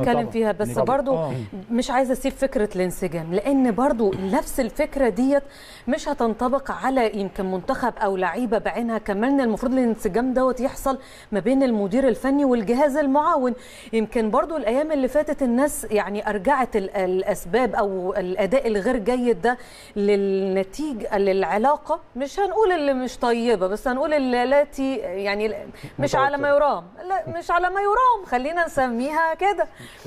نتكلم طبعاً. فيها بس طبعاً. برضو آه. مش عايزه اسيب فكره الانسجام لان برضو نفس الفكره ديت مش هتنطبق على يمكن منتخب او لعيبه بعينها كمان المفروض الانسجام دوت يحصل ما بين المدير الفني والجهاز المعاون يمكن برضو الايام اللي فاتت الناس يعني ارجعت ال- الاسباب او الاداء الغير جيد ده للنتيجه للعلاقه مش هنقول اللي مش طيبه بس هنقول اللي التي يعني مش على ما يرام لا مش على ما يرام خلينا نسميها كده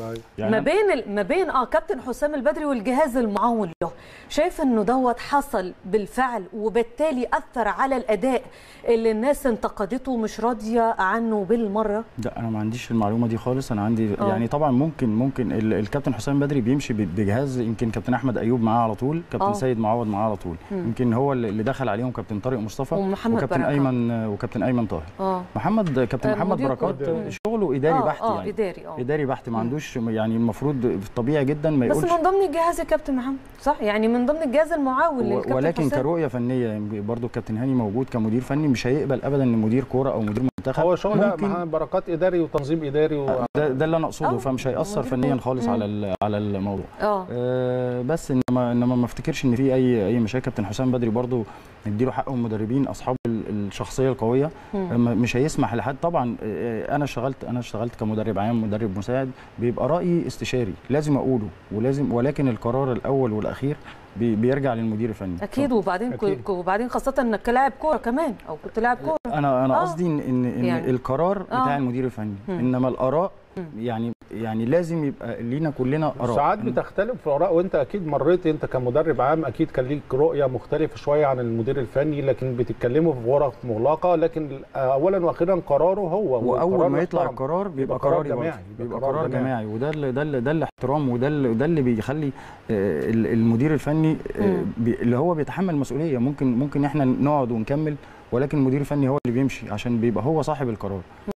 ما بين ال- ما بين اه كابتن حسام البدري والجهاز المعاون له شايف انه دوت حصل بالفعل وبالتالي اثر على الاداء اللي الناس انتقدته مش راضيه عنه بالمره لا انا ما عنديش المعلومه دي خالص انا عندي آه. يعني طبعا ممكن ممكن ال- الكابتن حسام بدري بيمشي ب- بجهاز يمكن كابتن احمد ايوب معاه على طول كابتن آه. سيد معوض معاه على طول مم. يمكن هو اللي اللي دخل عليهم كابتن طارق مصطفى ومحمد وكابتن بركات. ايمن وكابتن ايمن طاهر اه محمد كابتن آه، محمد مدير بركات كورة. شغله اداري آه، بحت آه، يعني إداري، آه. اداري بحت ما مم. عندوش يعني المفروض طبيعي جدا ما بس يقولش من ضمن الجهاز يا كابتن محمد صح يعني من ضمن الجهاز المعاون و- للكابتن ولكن حسام. كرؤيه فنيه برضو الكابتن هاني موجود كمدير فني مش هيقبل ابدا ان مدير كوره او مدير منتخب هو شغل لا، ممكن مع بركات اداري وتنظيم اداري و... ده, ده اللي انا اقصده آه، فمش هيأثر مدير فنيا كورة. خالص مم. على ال- على الموضوع اه آه بس انما انما ما افتكرش ان في اي اي مشاكل كابتن حسام بدري برضو نديله حقه المدربين اصحاب ال- الشخصيه القويه مم. أما مش هيسمح لحد طبعا آه، انا اشتغلت انا اشتغلت كمدرب عام مدرب مساعد بيبقى رايي استشاري لازم اقوله ولازم ولكن القرار الاول والاخير بي- بيرجع للمدير الفني اكيد وبعدين أكيد. وبعدين خاصه انك كلاعب كوره كمان او كنت لاعب كوره انا انا آه. قصدي ان ان, إن يعني. القرار بتاع آه. المدير الفني مم. انما الاراء مم. يعني يعني لازم يبقى لينا كلنا اراء ساعات إن- بتختلف في اراء وانت اكيد مريت انت كمدرب عام اكيد كان ليك رؤيه مختلفه شويه عن المدير الفني لكن بتتكلموا في غرف مغلقه لكن اولا واخيرا قراره هو واول وقرار ما يطلع محترم. القرار بيبقى يبقى قرار قراري برضه. جماعي، يبقى بيبقى قرار قرار جماعي. جماعي وده اللي ده اللي ده الاحترام وده اللي ده اللي بيخلي آه، ال- المدير الفني آه، مم. بي- اللي هو بيتحمل مسؤوليه ممكن ممكن احنا نقعد ونكمل ولكن المدير الفني هو اللي بيمشي عشان بيبقى هو صاحب القرار